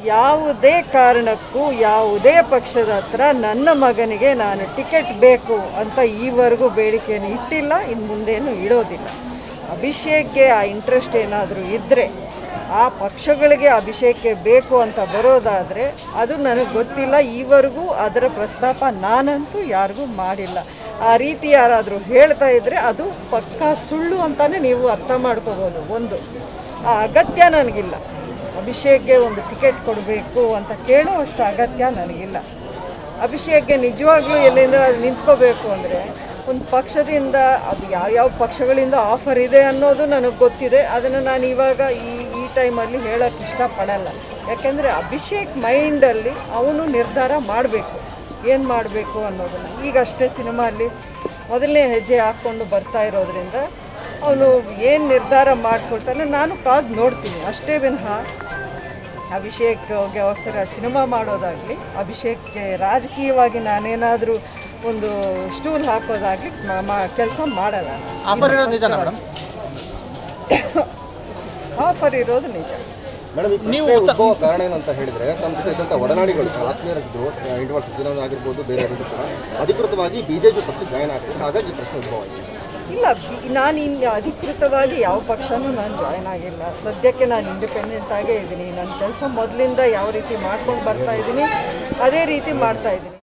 ಯಾವುದೇ ಕಾರಣಕ್ಕೂ ಯಾವುದೇ ಪಕ್ಷದ ಹತ್ರ ನನ್ನ ಮಗನಿಗೆ ನಾನು ಟಿಕೆಟ್ ಬೇಕು ಅಂತ ಈವರೆಗೂ ಬೇಡಿಕೆಯನ್ನು ಇಟ್ಟಿಲ್ಲ ಇನ್ನು ಮುಂದೇನು ಇಡೋದಿಲ್ಲ ಅಭಿಷೇಕ್ಗೆ ಆ ಇಂಟ್ರೆಸ್ಟ್ ಏನಾದರೂ ಇದ್ದರೆ ಆ ಪಕ್ಷಗಳಿಗೆ ಅಭಿಷೇಕ್ಗೆ ಬೇಕು ಅಂತ ಬರೋದಾದರೆ ಅದು ನನಗೆ ಗೊತ್ತಿಲ್ಲ ಈವರೆಗೂ ಅದರ ಪ್ರಸ್ತಾಪ ನಾನಂತೂ ಯಾರಿಗೂ ಮಾಡಿಲ್ಲ ಆ ರೀತಿ ಯಾರಾದರೂ ಹೇಳ್ತಾ ಇದ್ದರೆ ಅದು ಪಕ್ಕಾ ಸುಳ್ಳು ಅಂತಲೇ ನೀವು ಅರ್ಥ ಮಾಡ್ಕೋಬೋದು ಒಂದು ಆ ಅಗತ್ಯ ನನಗಿಲ್ಲ ಅಭಿಷೇಕ್ಗೆ ಒಂದು ಟಿಕೆಟ್ ಕೊಡಬೇಕು ಅಂತ ಕೇಳುವಷ್ಟು ಅಗತ್ಯ ನನಗಿಲ್ಲ ಅಭಿಷೇಕ್ಗೆ ನಿಜವಾಗ್ಲೂ ಎಲ್ಲಿಂದ ನಿಂತ್ಕೋಬೇಕು ಅಂದರೆ ಒಂದು ಪಕ್ಷದಿಂದ ಅದು ಯಾವ್ಯಾವ ಪಕ್ಷಗಳಿಂದ ಆಫರ್ ಇದೆ ಅನ್ನೋದು ನನಗೆ ಗೊತ್ತಿದೆ ಅದನ್ನು ನಾನು ಇವಾಗ ಈ ಈ ಟೈಮಲ್ಲಿ ಹೇಳೋಕ್ಕೆ ಇಷ್ಟಪಡಲ್ಲ ಯಾಕೆಂದರೆ ಅಭಿಷೇಕ್ ಮೈಂಡಲ್ಲಿ ಅವನು ನಿರ್ಧಾರ ಮಾಡಬೇಕು ಏನು ಮಾಡಬೇಕು ಅನ್ನೋದನ್ನು ಈಗಷ್ಟೇ ಸಿನಿಮಾಲ್ಲಿ ಮೊದಲನೇ ಹೆಜ್ಜೆ ಹಾಕ್ಕೊಂಡು ಬರ್ತಾ ಇರೋದ್ರಿಂದ ಅವನು ಏನು ನಿರ್ಧಾರ ಮಾಡ್ಕೊಳ್ತಾನೆ ನಾನು ಕಾದು ನೋಡ್ತೀನಿ ಅಷ್ಟೇ ವಿನಃ ಅಭಿಷೇಕ್ಗೆ ಅವಸರ ಸಿನಿಮಾ ಮಾಡೋದಾಗಲಿ ಅಭಿಷೇಕ್ಗೆ ರಾಜಕೀಯವಾಗಿ ನಾನೇನಾದರೂ ಒಂದು ಸ್ಟೂಲ್ ಹಾಕೋದಾಗಲಿ ಕೆಲಸ ಮಾಡಲ್ಲ ಆಫರ್ ಇರೋದು ನಿಜನಾ ಮೇಡಮ್ ಆಫರ್ ಇರೋದು ನಿಜ ಮೇಡಮ್ ಈ ನೀವು ಪ್ರಶ್ನೆ ಉದ್ಭವ ಕಾರಣ ಏನಂತ ಹೇಳಿದ್ರೆ ತಮ್ಮ ಜೊತೆ ಇದ್ದಂಥ ಒಡನಾಡಿಗಳು ಆತ್ಮೀಯರಿದ್ರು ಇಂಟರ್ವಲ್ ಸಿದ್ದರಾಮಯ್ಯ ಆಗಿರ್ಬೋದು ಬೇರೆ ಯಾರಿದ್ರು ಕೂಡ ಅಧಿಕೃತವಾಗಿ ಬಿಜೆಪಿ ಪಕ್ಷ ಜಾಯ್ನ್ ಆಗ್ತಾರೆ ಹಾಗಾಗಿ ಈ ಪ್ರಶ್ನೆ ಉದ್ಭವ ಆಗಿದೆ ಇಲ್ಲ ಬಿ- ನಾನು ಇನ್ನು ಅಧಿಕೃತವಾಗಿ ಯಾವ ಪಕ್ಷನೂ ನಾನು ಜಾಯ್ನ್ ಆಗಿಲ್ಲ ಸದ್ಯಕ್ಕೆ ನಾನು ಇಂಡಿಪೆಂಡೆಂಟ್ ಆಗೇ ಇದ್ದೀನಿ ನನ್ನ ಕೆಲಸ ಮೊದಲಿಂದ ಯಾವ ರೀತಿ ಮಾಡ್ಕೊಂಡು ಬರ್ತಾ ಇದ್ದೀನಿ ಅದೇ ರೀತಿ ಮಾಡ್ತಾ ಇದ್ದೀನಿ